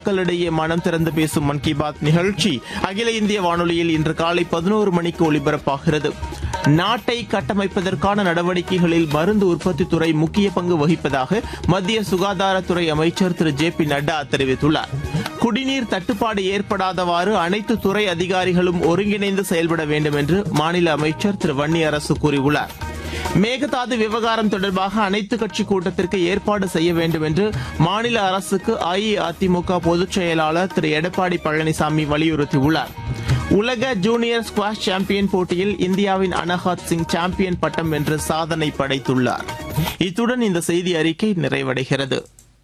மக்களிடையே மனம் திறந்து பேசும் மன் கி பாத் நிகழ்ச்சி அகில இந்திய வானொலியில் இன்று காலை பதினோரு மணிக்கு ஒலிபரப்பாகிறது நாட்டை கட்டமைப்பதற்கான நடவடிக்கைகளில் மருந்து உற்பத்தித் துறை முக்கிய பங்கு வகிப்பதாக மத்திய சுகாதாரத்துறை அமைச்சர் திரு ஜே பி நட்டா தெரிவித்துள்ளார் குடிநீர் தட்டுப்பாடு ஏற்படாதவாறு அனைத்து துறை அதிகாரிகளும் ஒருங்கிணைந்து செயல்பட வேண்டும் என்று மாநில அமைச்சர் திரு வன்னி அரசு கூறியுள்ளார் மேகதாது விவகாரம் தொடர்பாக அனைத்து கட்சி கூட்டத்திற்கு ஏற்பாடு செய்ய வேண்டும் என்று மாநில அரசுக்கு அஇஅதிமுக பொதுச் செயலாளர் திரு எடப்பாடி பழனிசாமி வலியுறுத்தியுள்ளார் உலக ஜூனியர் ஸ்குவாஷ் சாம்பியன் போட்டியில் இந்தியாவின் அனஹாத் சிங் சாம்பியன் பட்டம் வென்று சாதனை படைத்துள்ளார் இத்துடன் இந்த செய்தி அறிக்கை நிறைவடைகிறது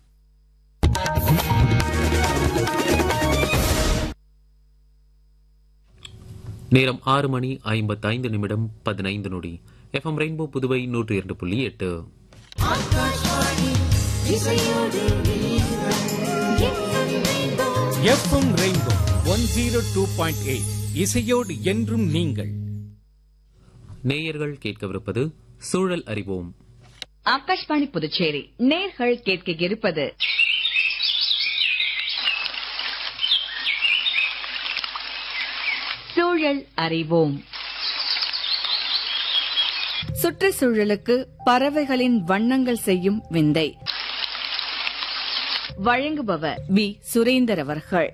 நேரம் ஆறு மணி ஐம்பத்தைந்து நிமிடம் பதினைந்து நொடி எஃப்எம் ரெயின்போ புதுவை நூற்றி இரண்டு புள்ளி எட்டு FM rainbow one zero two point eight இசையோடு என்றும் நீங்கள் நேயர்கள் கேட்கவிருப்பது சூழல் அறிவோம் ஆகாஷ்வாணி புதுச்சேரி நேர்கள் கேட்க இருப்பது சூழல் அறிவோம் சுற்றுச்சூழலுக்கு பறவைகளின் வண்ணங்கள் செய்யும் விந்தை வழங்குபவர் பி சுரேந்தர் அவர்கள்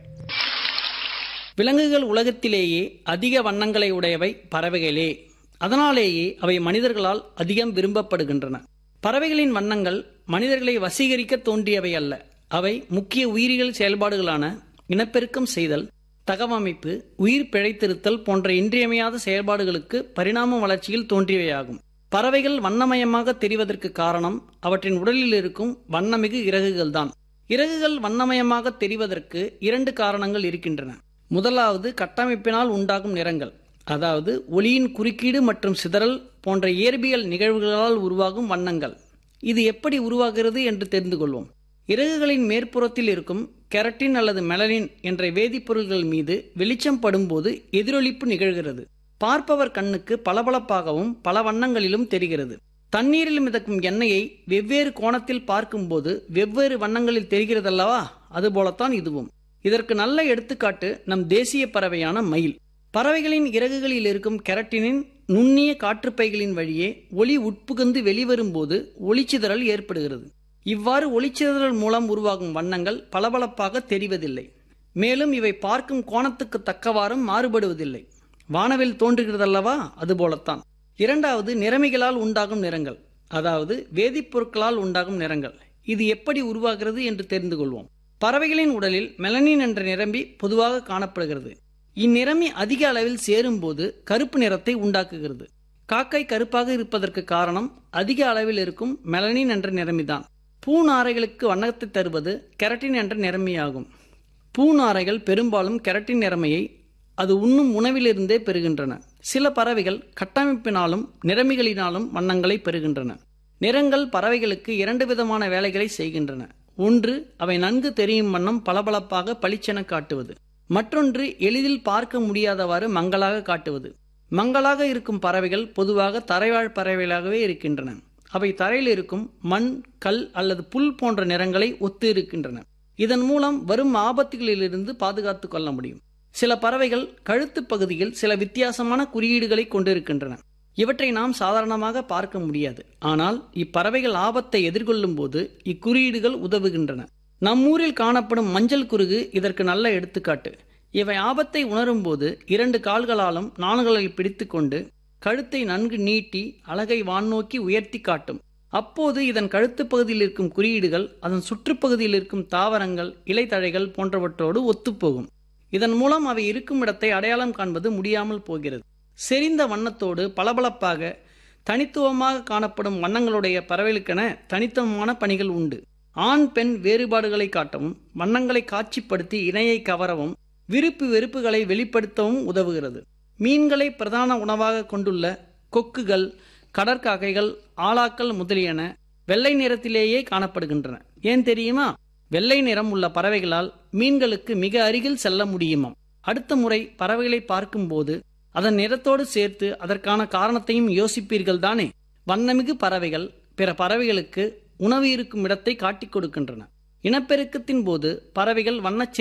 விலங்குகள் உலகத்திலேயே அதிக வண்ணங்களை உடையவை பறவைகளே அதனாலேயே அவை மனிதர்களால் அதிகம் விரும்பப்படுகின்றன பறவைகளின் வண்ணங்கள் மனிதர்களை வசீகரிக்க தோன்றியவை அல்ல அவை முக்கிய உயிரியல் செயல்பாடுகளான இனப்பெருக்கம் செய்தல் தகவமைப்பு உயிர் பிழைத்திருத்தல் போன்ற இன்றியமையாத செயல்பாடுகளுக்கு பரிணாம வளர்ச்சியில் தோன்றியவையாகும் பறவைகள் வண்ணமயமாக தெரிவதற்கு காரணம் அவற்றின் உடலில் இருக்கும் வண்ணமிகு இறகுகள்தான் இறகுகள் வண்ணமயமாக தெரிவதற்கு இரண்டு காரணங்கள் இருக்கின்றன முதலாவது கட்டமைப்பினால் உண்டாகும் நிறங்கள் அதாவது ஒளியின் குறுக்கீடு மற்றும் சிதறல் போன்ற இயற்பியல் நிகழ்வுகளால் உருவாகும் வண்ணங்கள் இது எப்படி உருவாகிறது என்று தெரிந்து கொள்வோம் இறகுகளின் மேற்புறத்தில் இருக்கும் கெரட்டின் அல்லது மெலனின் என்ற வேதிப்பொருள்கள் மீது வெளிச்சம் படும்போது எதிரொலிப்பு நிகழ்கிறது பார்ப்பவர் கண்ணுக்கு பளபளப்பாகவும் பல வண்ணங்களிலும் தெரிகிறது தண்ணீரில் மிதக்கும் எண்ணெயை வெவ்வேறு கோணத்தில் பார்க்கும்போது வெவ்வேறு வண்ணங்களில் தெரிகிறதல்லவா அதுபோலத்தான் இதுவும் இதற்கு நல்ல எடுத்துக்காட்டு நம் தேசிய பறவையான மயில் பறவைகளின் இறகுகளில் இருக்கும் கெரட்டினின் நுண்ணிய காற்றுப்பைகளின் வழியே ஒளி உட்புகுந்து வெளிவரும்போது ஒளிச்சிதறல் ஏற்படுகிறது இவ்வாறு ஒளிச்சிதறல் மூலம் உருவாகும் வண்ணங்கள் பளபளப்பாக தெரிவதில்லை மேலும் இவை பார்க்கும் கோணத்துக்கு தக்கவாறும் மாறுபடுவதில்லை வானவில் தோன்றுகிறதல்லவா அதுபோலத்தான் இரண்டாவது நிறமிகளால் உண்டாகும் நிறங்கள் அதாவது வேதிப்பொருட்களால் உண்டாகும் நிறங்கள் இது எப்படி உருவாகிறது என்று தெரிந்து கொள்வோம் பறவைகளின் உடலில் மெலனின் என்ற நிரம்பி பொதுவாக காணப்படுகிறது இந்நிறமி அதிக அளவில் சேரும்போது கருப்பு நிறத்தை உண்டாக்குகிறது காக்கை கருப்பாக இருப்பதற்கு காரணம் அதிக அளவில் இருக்கும் மெலனின் என்ற நிறமிதான் பூநாரைகளுக்கு வண்ணத்தை தருவது கெரட்டின் என்ற நிறமியாகும் பூநாரைகள் பெரும்பாலும் கெரட்டின் நிறமையை அது உண்ணும் உணவிலிருந்தே பெறுகின்றன சில பறவைகள் கட்டமைப்பினாலும் நிறமிகளினாலும் வண்ணங்களை பெறுகின்றன நிறங்கள் பறவைகளுக்கு இரண்டு விதமான வேலைகளை செய்கின்றன ஒன்று அவை நன்கு தெரியும் வண்ணம் பளபளப்பாக பளிச்சென காட்டுவது மற்றொன்று எளிதில் பார்க்க முடியாதவாறு மங்களாக காட்டுவது மங்களாக இருக்கும் பறவைகள் பொதுவாக தரைவாழ் பறவைகளாகவே இருக்கின்றன அவை தரையில் இருக்கும் மண் கல் அல்லது புல் போன்ற நிறங்களை ஒத்து இருக்கின்றன இதன் மூலம் வரும் ஆபத்துகளிலிருந்து பாதுகாத்துக் கொள்ள முடியும் சில பறவைகள் கழுத்து பகுதியில் சில வித்தியாசமான குறியீடுகளை கொண்டிருக்கின்றன இவற்றை நாம் சாதாரணமாக பார்க்க முடியாது ஆனால் இப்பறவைகள் ஆபத்தை எதிர்கொள்ளும் போது இக்குறியீடுகள் உதவுகின்றன நம்மூரில் காணப்படும் மஞ்சள் குருகு இதற்கு நல்ல எடுத்துக்காட்டு இவை ஆபத்தை உணரும் போது இரண்டு கால்களாலும் நான்களை பிடித்துக்கொண்டு கழுத்தை நன்கு நீட்டி அழகை வான்னோக்கி உயர்த்தி காட்டும் அப்போது இதன் கழுத்து பகுதியில் இருக்கும் குறியீடுகள் அதன் சுற்றுப்பகுதியில் இருக்கும் தாவரங்கள் இலைத்தழைகள் போன்றவற்றோடு ஒத்துப்போகும் இதன் மூலம் அவை இருக்கும் இடத்தை அடையாளம் காண்பது முடியாமல் போகிறது செறிந்த வண்ணத்தோடு பளபளப்பாக தனித்துவமாக காணப்படும் வண்ணங்களுடைய பறவைகளுக்கென தனித்துவமான பணிகள் உண்டு ஆண் பெண் வேறுபாடுகளை காட்டவும் வண்ணங்களை காட்சிப்படுத்தி இணையை கவரவும் விருப்பு வெறுப்புகளை வெளிப்படுத்தவும் உதவுகிறது மீன்களை பிரதான உணவாக கொண்டுள்ள கொக்குகள் கடற்காக்கைகள் ஆளாக்கள் முதலியன வெள்ளை நிறத்திலேயே காணப்படுகின்றன ஏன் தெரியுமா வெள்ளை நிறம் உள்ள பறவைகளால் மீன்களுக்கு மிக அருகில் செல்ல முடியுமாம் அடுத்த முறை பறவைகளை பார்க்கும்போது அதன் நிறத்தோடு சேர்த்து அதற்கான காரணத்தையும் யோசிப்பீர்கள் தானே வண்ணமிகு பறவைகள் பிற பறவைகளுக்கு உணவு இருக்கும் இடத்தை காட்டிக் கொடுக்கின்றன இனப்பெருக்கத்தின் போது பறவைகள் வண்ணச்